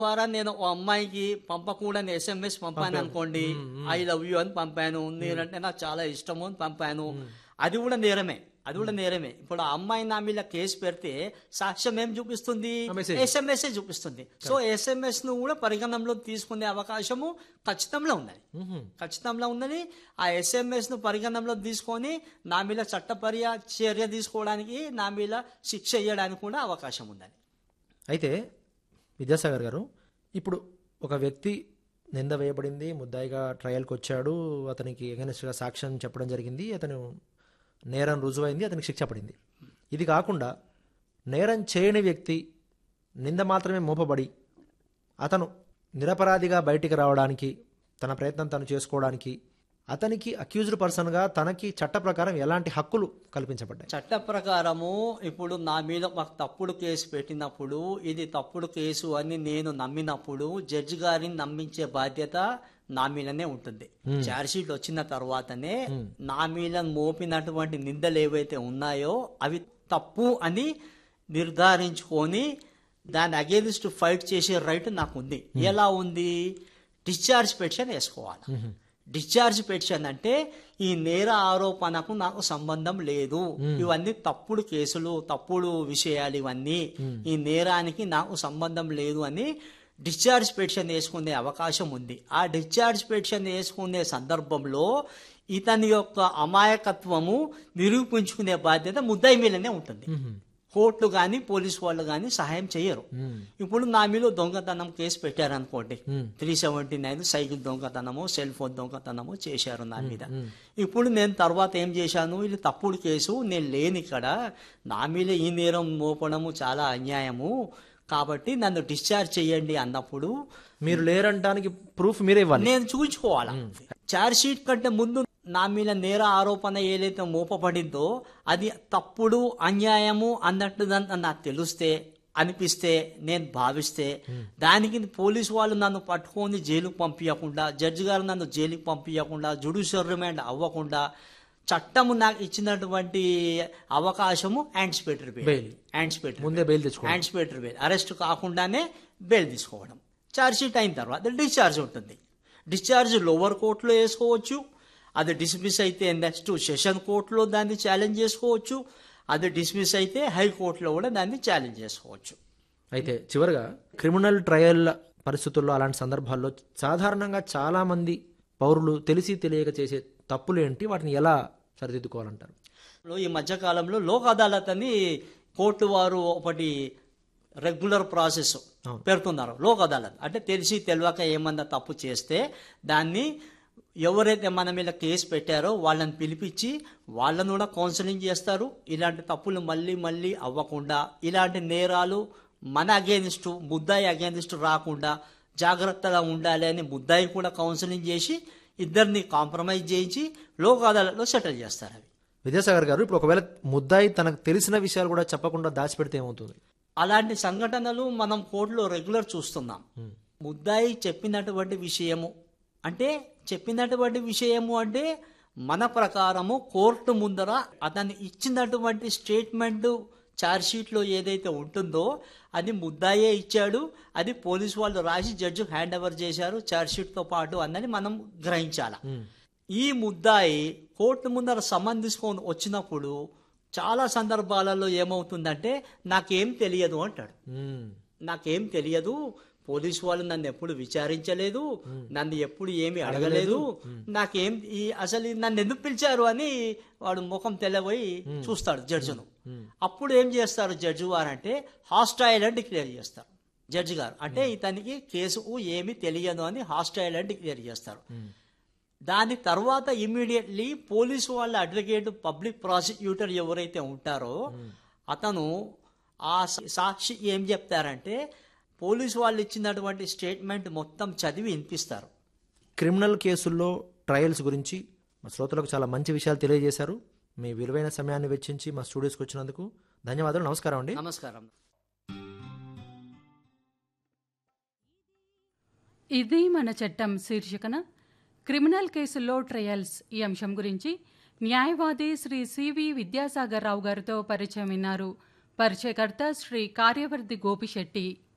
ద్వారా నేను ఓ అమ్మాయికి పంపకూడని ఎస్ఎంఎస్ పంపాను అనుకోండి ఐ లవ్ యూ అని పంపాను నేనంటే నాకు చాలా ఇష్టము అని పంపాను అది కూడా నేరమే అది కూడా నేరమే ఇప్పుడు ఆ అమ్మాయి నా మీద కేసు పెడితే సాక్ష్యం ఏం చూపిస్తుంది ఆ message. ఎస్ఎంఎస్ చూపిస్తుంది సో ఎస్ఎంఎస్ ను కూడా పరిగణనలో తీసుకునే అవకాశము ఖచ్చితంగా ఉన్నది ఖచ్చితంగా ఉన్నది ఆ ఎస్ఎంఎస్ ను పరిగణనలో తీసుకొని నా మీద చట్టపర్య చర్య తీసుకోవడానికి నా మీద శిక్ష వేయడానికి కూడా అవకాశం ఉన్నది అయితే విద్యాసాగర్ గారు ఇప్పుడు ఒక వ్యక్తి నింద వేయబడింది ముద్దాయిగా ట్రయల్కి వచ్చాడు అతనికి ఎగనెస్ట్గా సాక్ష్యం చెప్పడం జరిగింది అతను నేరం రుజువైంది అతనికి శిక్ష పడింది ఇది కాకుండా నేరం చేయని వ్యక్తి నింద మాత్రమే మోపబడి అతను నిరపరాధిగా బయటికి రావడానికి తన ప్రయత్నం తను చేసుకోవడానికి అతనికి అక్యూజ్డ్ పర్సన్గా తనకి చట్ట ప్రకారం ఎలాంటి హక్కులు కల్పించబడ్డాయి చట్ట ప్రకారము ఇప్పుడు నా మీద ఒక తప్పుడు కేసు పెట్టినప్పుడు ఇది తప్పుడు కేసు అని నేను నమ్మినప్పుడు జడ్జి గారిని నమ్మించే బాధ్యత నా మీదనే ఉంటుంది ఛార్జ్ షీట్ వచ్చిన తర్వాతనే నా మీద మోపినటువంటి నిందలు ఏవైతే ఉన్నాయో అవి తప్పు అని నిర్ధారించుకొని దాని అగేన్స్ట్ ఫైట్ చేసే రైట్ నాకు ఉంది ఎలా ఉంది డిశ్చార్జ్ పెటిషన్ వేసుకోవాలి డిశ్చార్జ్ పెటిషన్ అంటే ఈ నేర ఆరోపణకు నాకు సంబంధం లేదు ఇవన్నీ తప్పుడు కేసులు తప్పుడు విషయాలు ఇవన్నీ ఈ నేరానికి నాకు సంబంధం లేదు అని డిశ్చార్జ్ పెటిషన్ వేసుకునే అవకాశం ఉంది ఆ డిశ్చార్జ్ పెటిషన్ వేసుకునే సందర్భంలో ఇతని యొక్క అమాయకత్వము నిరూపించుకునే బాధ్యత ముద్దాయి మీదనే ఉంటుంది కోర్టులు కానీ పోలీసు వాళ్ళు కానీ సహాయం చేయరు ఇప్పుడు నా మీద దొంగతనం కేసు పెట్టారనుకోండి త్రీ సెవెంటీ నైన్ సైకిల్ దొంగతనము సెల్ ఫోన్ దొంగతనము చేశారు నా మీద ఇప్పుడు నేను తర్వాత ఏం చేశాను ఇది తప్పుడు కేసు నేను లేని ఇక్కడ నా మీద ఈ నేరం మోపడము చాలా అన్యాయము కాబట్టి నన్ను డిశ్చార్జ్ చేయండి అన్నప్పుడు మీరు లేరంటానికి ప్రూఫ్ మీరే ఇవ్వాలి నేను చూపించుకోవాలా చార్జ్ షీట్ కంటే ముందు నా మీద నేర ఆరోపణ ఏదైతే మోపబడిందో అది తప్పుడు అన్యాయము అన్నట్టు నాకు తెలిస్తే అనిపిస్తే నేను భావిస్తే దానికి పోలీసు వాళ్ళు నన్ను పట్టుకొని జైలుకు పంపించకుండా జడ్జి గారు నన్ను జైలుకి పంపించకుండా జుడిషియల్ రిమాండ్ అవ్వకుండా చట్టము నాకు ఇచ్చినటువంటి అవకాశము యాంటిసిపేటరీ Bail. బెయిల్ యాంటిసిపేటరీ ముందే బెయిల్ తెచ్చుకోండి యాంటిసిపేటరీ బెయిల్ అరెస్ట్ కాకుండానే బెయిల్ తీసుకోవడం ఛార్జ్ షీట్ అయిన తర్వాత డిశ్చార్జ్ ఉంటుంది డిశ్చార్జ్ లోవర్ కోర్టులో వేసుకోవచ్చు అది డిస్మిస్ అయితే నెక్స్ట్ సెషన్ కోర్టులో దాన్ని ఛాలెంజ్ చేసుకోవచ్చు అది డిస్మిస్ అయితే హైకోర్టులో కూడా దాన్ని ఛాలెంజ్ చేసుకోవచ్చు అయితే చివరగా క్రిమినల్ ట్రయల్ పరిస్థితుల్లో అలాంటి సందర్భాల్లో సాధారణంగా చాలా మంది పౌరులు తెలిసి తెలియక చేసే తప్పులు ఏంటి వాటిని ఎలా సరిదిద్దుకోవాలంటారు ఈ మధ్య కాలంలో లోక్ అదాలత్ అని కోర్టు వారు ఒకటి రెగ్యులర్ ప్రాసెస్ పెడుతున్నారు లోక్ అదాలత్ అంటే తెలిసి తెలియక ఏమన్నా తప్పు చేస్తే దాన్ని ఎవరైతే మన మీద కేసు పెట్టారో వాళ్ళని పిలిపించి వాళ్ళను కూడా కౌన్సిలింగ్ చేస్తారు ఇలాంటి తప్పులు మళ్ళీ మళ్ళీ అవ్వకుండా ఇలాంటి నేరాలు మన అగేనిస్ట్ ముద్దాయి అగేనిస్ట్ రాకుండా జాగ్రత్తగా ఉండాలి అని ముద్దాయి కూడా కౌన్సిలింగ్ చేసి ఇద్దరిని కాంప్రమైజ్ చేయించి లోక్ అదాలత్లో సెటిల్ చేస్తారు అవి విద్యాసాగర్ గారు ఇప్పుడు ఒకవేళ ముద్దాయి తనకు తెలిసిన విషయాలు కూడా చెప్పకుండా దాచిపెడితే ఏమవుతుంది అలాంటి సంఘటనలు మనం కోర్టులో రెగ్యులర్ చూస్తున్నాం ముద్దాయి చెప్పినటువంటి విషయము అంటే చెప్పినటువంటి విషయము అంటే మన ప్రకారము కోర్టు ముందర అతను ఇచ్చినటువంటి స్టేట్మెంట్ ఛార్జ్ షీట్లో ఏదైతే ఉంటుందో అది ముద్దాయే ఇచ్చాడు అది పోలీసు వాళ్ళు రాసి జడ్జి హ్యాండ్ ఓవర్ చేశారు ఛార్జ్ షీట్తో పాటు అన్నది మనం గ్రహించాల ఈ ముద్దాయి కోర్టు ముందర సమన్ తీసుకొని వచ్చినప్పుడు చాలా సందర్భాలలో ఏమవుతుందంటే నాకేం తెలియదు అంటాడు మ్మ్. నాకేం తెలియదు పోలీసు వాళ్ళు నన్ను ఎప్పుడు విచారించలేదు నన్ను ఎప్పుడు ఏమి అడగలేదు నాకేం ఈ అసలు ఈ నన్ను ఎందుకు పిలిచారు అని వాడు ముఖం తెల్లబోయి చూస్తాడు జడ్జిను అప్పుడు ఏం చేస్తారు జడ్జి వారు అంటే హాస్టైల్ అని డిక్లేర్ చేస్తారు జడ్జి గారు అంటే ఇతనికి కేసు ఏమి తెలియదు అని హాస్టైల్ అని డిక్లేర్ చేస్తారు దాని తర్వాత ఇమ్మీడియట్లీ పోలీసు వాళ్ళ అడ్వకేట్ పబ్లిక్ ప్రాసిక్యూటర్ ఎవరైతే ఉంటారో అతను ఆ సాక్షి ఏం చెప్తారంటే పోలీసు వాళ్ళు ఇచ్చినటువంటి స్టేట్మెంట్ మొత్తం చదివి వినిపిస్తారు క్రిమినల్ కేసుల్లో ట్రయల్స్ గురించి మా శ్రోతలకు చాలా మంచి విషయాలు తెలియజేశారు మీ విలువైన సమయాన్ని వెచ్చించి మా స్టూడియోస్కి వచ్చినందుకు ధన్యవాదాలు నమస్కారం అండి నమస్కారం ఇది మన చట్టం శీర్షికన క్రిమినల్ కేసుల్లో ట్రయల్స్ ఈ అంశం గురించి న్యాయవాది శ్రీ సివి విద్యాసాగర్ రావు గారితో పరిచయం విన్నారు పరిచయకర్త శ్రీ కార్యవర్తి గోపిశెట్టి